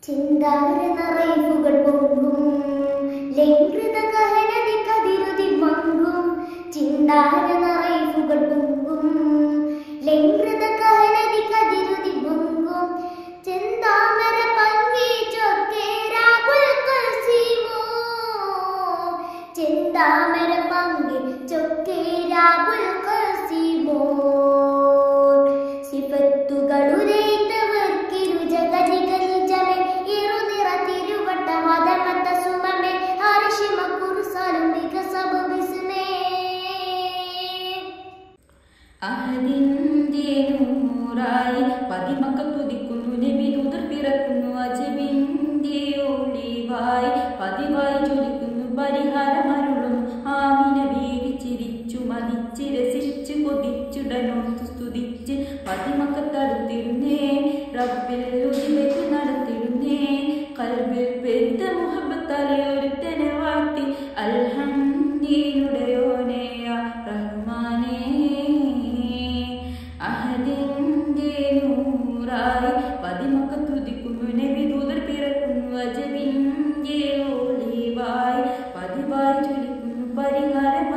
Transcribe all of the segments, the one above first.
ചിന്താര നിറയുകൾ പൊങ്ങും ലംഘൃത കഹനതി കതിരുതി മങ്ങും ചിന്താര നിറയുകൾ പൊങ്ങും ലംഘൃത കഹനതി കതിരുതി മങ്ങും ചെന്താമര പങ്കി ചൊക്കേരാകുൽ കസീമോ ചെന്താമര പങ്കി ചൊക്കേരാകുൽ കസീമോ സിഫത്തുകളുരേറ്റവർക്കിരു ജഗതികളിജമേ ഇരുനിറ തിരുവട്ട മതമത്ത സുമമേ ഹർഷിമ കുറുസാലും വികസഭ ബിസ്മേ അഹദിന്റെ നൂറായി പതിമക്കൾ തുതിക്കുന്നു നബി ദൂതർ പിറക്കുന്നു അജബിന്റെ ഒളിവായി പതിവായി ചൊലിക്കുന്നു പരിഹാരമരുളും ആമിന വേവി ചിരിച്ചു മതിച്ച് രസിച്ച് കൊതിച്ചുടനോർത്തു സ്തുതിച്ച് പതിമക്കൾ തടുത്തിരുന്നേ റബ്ബിൽ ഒതിവെച്ച് നടത്തിരുന്നേ കൽബിൽ പെരുത്ത മുഹബത്താലെ ഒരുത്തനെ വാഴ്ത്തി അൽഹംദീനുടയോനെയ റഹ്മാനേ അഹദിന്റെ നൂറായി പതിമക്ക തുതിക്കുന്നു നബി ദൂതർ പിറക്കുന്നു അജബിന്റെ ഒളിവായി പതിവായി ചൊലിക്കുന്നു പരിഹാരം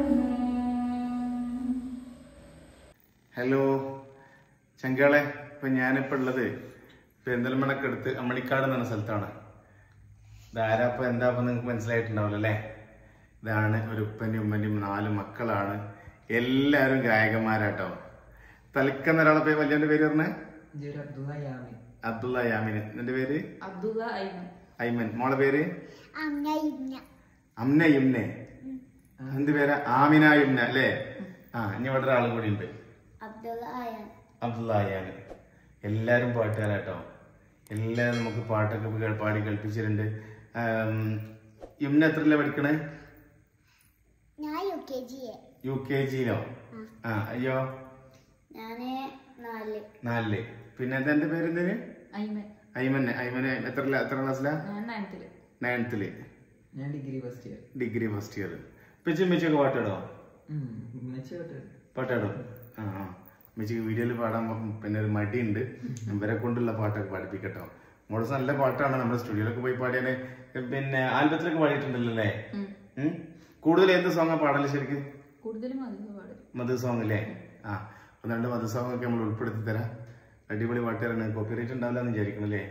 ഹലോ ചങ്കളെ ഇപ്പൊ ഞാനിപ്പോ ഉള്ളത് പെരിന്തൽമണ്ണക്കടുത്ത് അമ്മണിക്കാട് എന്ന സ്ഥലത്താണ് ഇതാരാപ്പ എന്താപ്പ നിങ്ങൾക്ക് മനസ്സിലായിട്ടുണ്ടാവില്ല അല്ലേ ഇതാണ് ഒരു ഉപ്പൻ്റെയും ഉമ്മൻ്റെയും നാല് മക്കളാണ് എല്ലാവരും ഗായകന്മാരാട്ടോ തലക്കെന്ന ഒരാളെ പേര് വലിയവന്റെ പേര് പറഞ്ഞേ ഇതൊരു അബ്ദുള്ള യാമി അബ്ദുള്ള യാമിന് നിന്റെ പേര് അബ്ദുള്ള ഐമൻ ഐമൻ മോളെ പേര് അമ്മ ഇന്ന അമ്ന യുമ്നെ എന്ത് പേരാ ആമിന യുമ്ന അല്ലേ ആ ഇനി ഇവിടെ ഒരാളും കൂടി ഉണ്ട് അബ്ദുള്ള ആയാൻ അബ്ദുള്ള അയ്യാന് എല്ലാവരും പാട്ടുകാരാട്ടോ എല്ലാവരും നമുക്ക് പാട്ടൊക്കെ കേ- പാടി കളിപ്പിച്ചിട്ടുണ്ട് ആം, യുമ്ന എത്രയല്ലേ പഠിക്കണേ ഞാൻ U K G U K ജിയിലോ ആ അയ്യോ ഞാന് നാല് നാലില് പിന്നെ എന്താ എന്റെ പേര് എന്തേന് ഐമൻ ഐമന് ഐമന് എത്ര എത്ര ക്ലാസ്സിലാ ഞാൻ നയൻത്തില് നയൻത്തില് ഞാൻ degree first year degree first year പിച്ചും മിച്ചൊക്കെ പാട്ടിടോ മെച്ചോട്ട് പാട്ടാടോ ആ ആ മിച്ചിക്ക് വീഡിയോയിൽ പാടാൻ പിന്നെ ഒരു മടിയുണ്ട് ഇവരെ കൊണ്ടുള്ള പാട്ടൊക്കെ പാടിപ്പിക്കട്ടോ മോളസ് നല്ല പാട്ടാണ് നമ്മുടെ സ്റ്റുഡിയോയിലൊക്കെ പോയി പാടിയാല് പിന്നെ ആൽബത്തിലൊക്കെ പാടിയിട്ടുണ്ടല്ലോ അല്ലേ ഉം? കൂടുതൽ എന്ത് സോങ്ങാ പാടല് ശരിക്ക് കൂടുതലും അതിന് പാടും മധു സോങ് അല്ലേ ആ ഒന്ന് രണ്ട് മധു സോങ് ഒക്കെ നമ്മൾ ഉൾപ്പെടുത്തി തരാം അടിപൊളി പാട്ടുകാരാണ് കോപ്പിറൈറ്റ് ഉണ്ടാവില്ല എന്ന് വിചാരിക്കണം അല്ലേ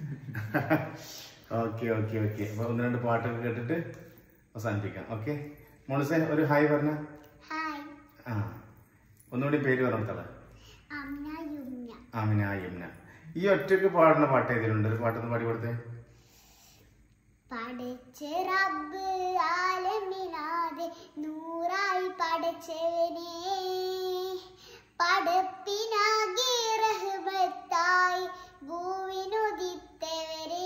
ഓക്കെ ഓക്കെ ഓക്കെ അപ്പൊ ഒന്ന് രണ്ട് പാട്ടൊക്കെ കേട്ടിട്ട് അവസാനിപ്പിക്കാം ഓക്കെ മോളിസെ ഒരു ഹായ് പറഞ്ഞ ഹായ് ആ ഒന്നുകൂടി പേര് പറഞ്ഞോളെ അമ്മ യുമ്ന ആമിന യമുന ഈ ഒറ്റയ്ക്ക് പാടുന്ന പാട്ട് ഏതിലുണ്ട് ഒരു പാട്ടൊന്ന് പാടി കൊടുത്തേ പടച്ച റബ്ബ് ആലമിനാതെ നൂറായി പടച്ചവനെ പടപ്പിനാകെ റഹ്മത്തായി ഭൂവിനുദിത്തവരെ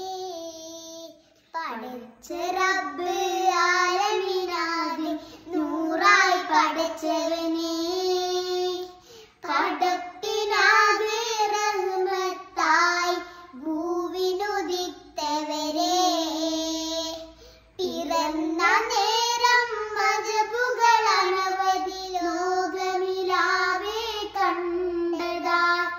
പടച്ച റബ്ബ് ആലമിനാതെ നൂറായി പടച്ചവനെ പടപ്പിനാകെ റഹ്മത്തായി ഭൂവിനുദിത്തവരെ പിറന്ന നേരം മജബുകൾ അനവധി ലോകമിലാവേ കണ്ടതാ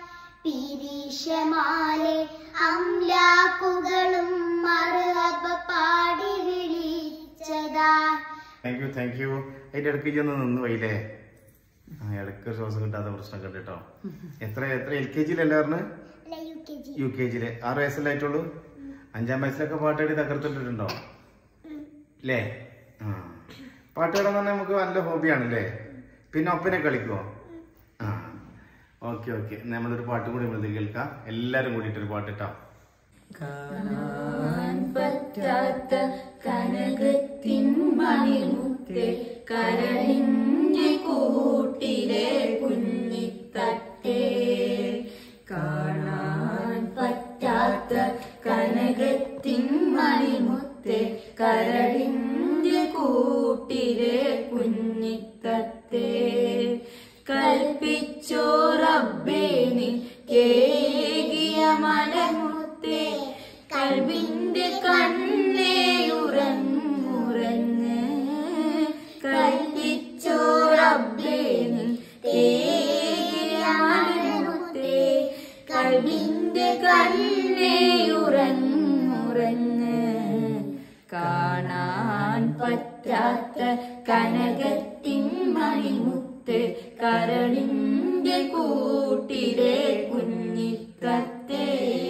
പിരീഷമാലെ അംലാക്കുകളും മറുഹബ പാടി വിളിച്ചതാ താങ്ക് യു താങ്ക് യു അതിന്റെ ഇടയ്ക്ക് ഇജ്ജ് ഒന്ന് നിന്ന് പോയില്ലേ ആ ഇടയ്ക്ക് ശ്വാസം കിട്ടാത്ത പ്രശ്നം കണ്ടിട്ടോ എത്ര എത്ര എൽ കെ ജിയിലല്ലേ പറഞ്ഞ് അല്ല U K G U K ജിയില് ആറ് വയസ്സല്ലായിട്ടുള്ളൂ അഞ്ചാം വയസ്സിലൊക്കെ പാട്ടാടി തകർത്തിട്ടുണ്ടോ അല്ലേ ആ പാട്ടുകാരെന്ന് പറഞ്ഞാൽ നമുക്ക് നല്ല ഹോബിയാണല്ലേ പിന്നെ ഒപ്പനെ കളിക്കുമോ ആ ഓക്കെ ഓക്കെ നമ്മളൊരു പാട്ട് കൂടി നമ്മൾ കേൾക്കാം എല്ലാരും കൂടിയിട്ടൊരു പാട്ടിട്ടോ കാണാൻ പറ്റാത്ത കനകത്തിൻ മണിമുത്തെ കരളിന്റെ കൂട്ടിലെ കുഞ്ഞിത്തട്ടേ കാണാൻ പറ്റാത്ത കനകത്തിൻ മണിമുത്തെ കരളിന്റെ കൂട്ടിലെ കുഞ്ഞിത്തട്ടേ കൽപ്പിച്ചോ റബ്ബേനി കേകിയ മലമുത്തേ കൽബിന്റെ കണ്ണേ ഉറങ്ങുറങ്ങ് കൽപ്പിച്ചോ റബ്ബേനി കേകിയ മലമുത്തേ കൽബിന്റെ കണ്ണേ ഉറങ്ങുറങ്ങ് പറ്റാത്ത കനകത്തിൻ മണിമുത്ത് കരളിന്റെ കൂട്ടിലെ കുഞ്ഞിക്കത്തേ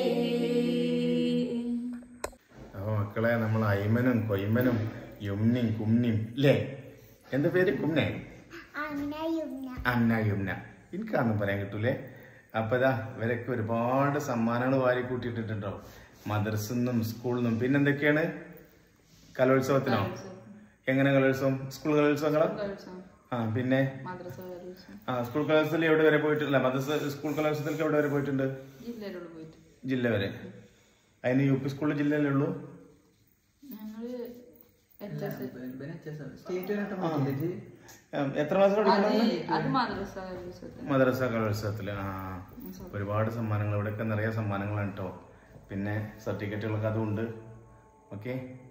അപ്പൊ മക്കളെ നമ്മൾ അയ്മനും കൊയ്മനും യുമ്നിയും കുമ്നിയും ഇല്ലേ എന്താ പേര് കുമ്നെ അന്ന യുമ്ന അന്ന യുമ്ന എനിക്കാന്നും പറയാൻ കിട്ടൂലേ അപ്പൊ ഇതാ ഇവരൊക്കെ ഒരുപാട് സമ്മാനങ്ങൾ വാരി കൂട്ടിയിട്ടിട്ടുണ്ടോ മദ്രസിന്നും സ്കൂളിൽ നിന്നും പിന്നെന്തൊക്കെയാണ് കലോത്സവത്തിനോ എങ്ങനെ കലോത്സവം സ്കൂൾ കലോത്സവങ്ങളോ ആ പിന്നെ മദ്രസ കലോത്സവം ആ സ്കൂൾ കലോത്സവത്തിൽ എവിടെ വരെ പോയിട്ടില്ല മദ്രസ സ്കൂൾ കലോത്സവത്തിലേക്ക് എവിടെ വരെ പോയിട്ടുണ്ട് ജില്ലയിലുള്ള പോയിട്ട് ജില്ല വരെ അതിന് യു പി സ്കൂളിൽ ജില്ലയിലേ ഉള്ളൂ ഞങ്ങള് എച്ച് എസ് സ്റ്റേറ്റ് വരെ പോയിട്ടില്ലേ ഉം, എത്ര മാസം പഠിക്കണം അത് മദ്രസ കലോത്സവത്തിന് മദ്രസ കലോത്സവത്തിൽ ആ ഒരുപാട് സമ്മാനങ്ങൾ ഇവിടെയൊക്കെ നിറയെ സമ്മാനങ്ങളാണ് കേട്ടോ പിന്നെ സർട്ടിഫിക്കറ്റുകളൊക്കെ അതും ഉണ്ട് ഓക്കെ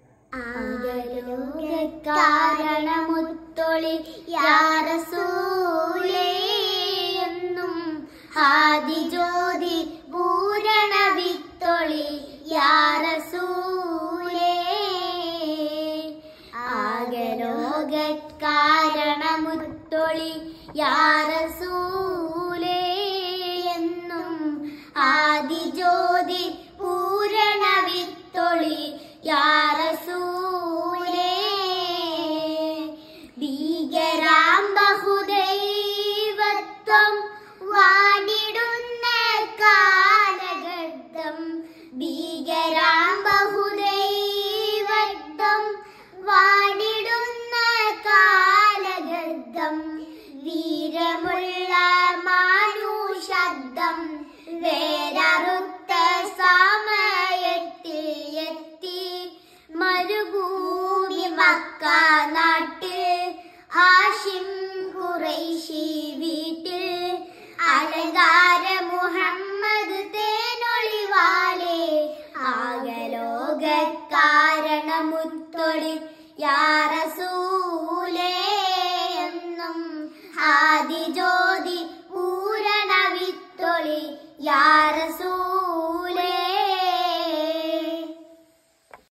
കാരണമുത്തൊളി യാറസൂലേ എന്നും ആദിജ്യോതി പൂരണ വിത്തൊളി യാറസൂലേ ആകലോകാരണമുത്തൊളി യാറസൂലേ എന്നും ആദിജ്യോതി പൂരണ വിത്തൊളി യാറസൂലേ ഭീകരാം ബഹുദൈവത്വം വാണിടുന്ന കാലഘട്ടം ഭീകരാം ബഹുദൈവത്വം വാണിടുന്ന കാലഘട്ടം വീരമുള്ള മാനുഷബ്ദം വേരറുത്ത സമയത്തിൽ എത്തി മരുഭൂമി മക്ക നാട്ടിൽ ഹാഷിം കുറൈശി വീട്ടിൽ അലങ്കാര മുഹമ്മദ് തേനൊളിവാലേ ആകലോക കാരണമുത്തൊളി യാറസൂലേ എന്നും ആദിജോ